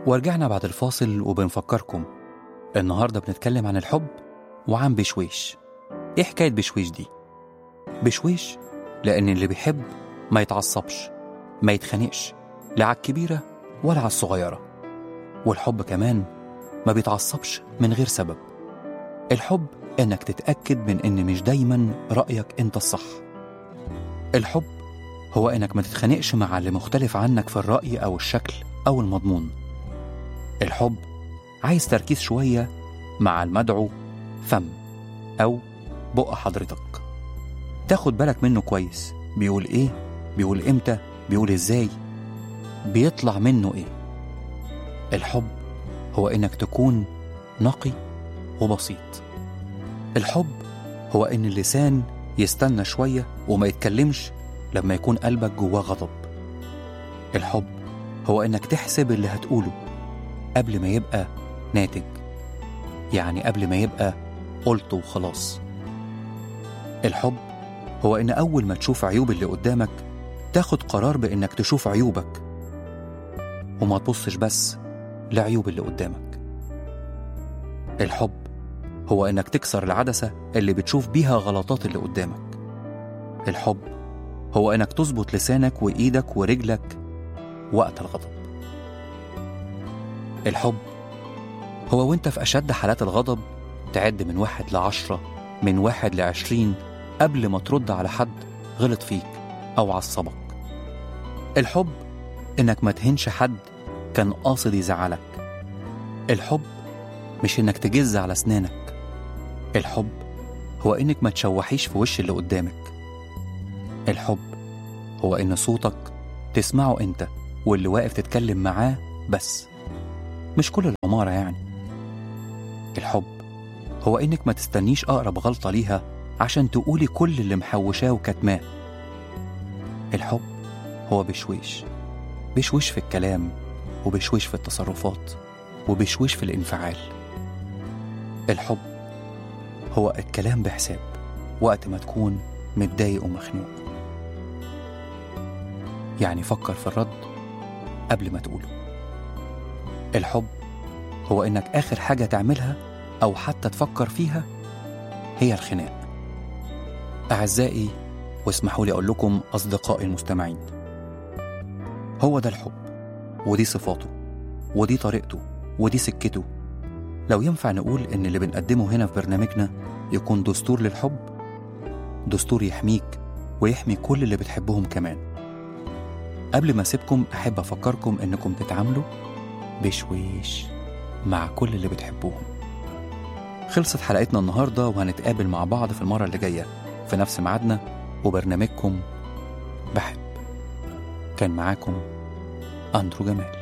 ورجعنا بعد الفاصل وبنفكركم النهاردة بنتكلم عن الحب وعن بشويش إيه حكاية بشويش دي؟ بشويش لأن اللي بيحب ما يتعصبش ما يتخانقش لا على الكبيرة ولا على الصغيرة والحب كمان ما بيتعصبش من غير سبب الحب إنك تتأكد من إن مش دايما رأيك أنت الصح الحب هو إنك ما تتخانقش مع اللي مختلف عنك في الرأي أو الشكل أو المضمون الحب عايز تركيز شوية مع المدعو فم أو بق حضرتك تاخد بالك منه كويس بيقول إيه بيقول إمتى بيقول إزاي بيطلع منه إيه الحب هو إنك تكون نقي وبسيط الحب هو إن اللسان يستنى شوية وما يتكلمش لما يكون قلبك جواه غضب الحب هو إنك تحسب اللي هتقوله قبل ما يبقى ناتج يعني قبل ما يبقى قلته وخلاص الحب هو إن أول ما تشوف عيوب اللي قدامك تاخد قرار بإنك تشوف عيوبك وما تبصش بس لعيوب اللي قدامك الحب هو إنك تكسر العدسة اللي بتشوف بيها غلطات اللي قدامك الحب هو إنك تظبط لسانك وإيدك ورجلك وقت الغضب الحب هو وانت في أشد حالات الغضب تعد من واحد لعشرة من واحد لعشرين قبل ما ترد على حد غلط فيك أو عصبك الحب إنك ما تهنش حد كان قاصد يزعلك الحب مش إنك تجز على أسنانك الحب هو إنك ما تشوحيش في وش اللي قدامك الحب هو إن صوتك تسمعه أنت واللي واقف تتكلم معاه بس مش كل العمارة يعني الحب هو إنك ما تستنيش أقرب غلطة ليها عشان تقولي كل اللي محوشاه وكتماه الحب هو بشويش بشويش في الكلام وبشويش في التصرفات وبشويش في الانفعال الحب هو الكلام بحساب وقت ما تكون متضايق ومخنوق يعني فكر في الرد قبل ما تقوله الحب هو إنك آخر حاجة تعملها أو حتى تفكر فيها هي الخناق أعزائي واسمحوا لي أقول لكم أصدقائي المستمعين هو ده الحب ودي صفاته ودي طريقته ودي سكته لو ينفع نقول إن اللي بنقدمه هنا في برنامجنا يكون دستور للحب دستور يحميك ويحمي كل اللي بتحبهم كمان قبل ما أسيبكم أحب أفكركم إنكم تتعاملوا بشويش مع كل اللي بتحبوهم خلصت حلقتنا النهاردة وهنتقابل مع بعض في المرة اللي جاية في نفس ميعادنا وبرنامجكم بحب كان معاكم أندرو جمال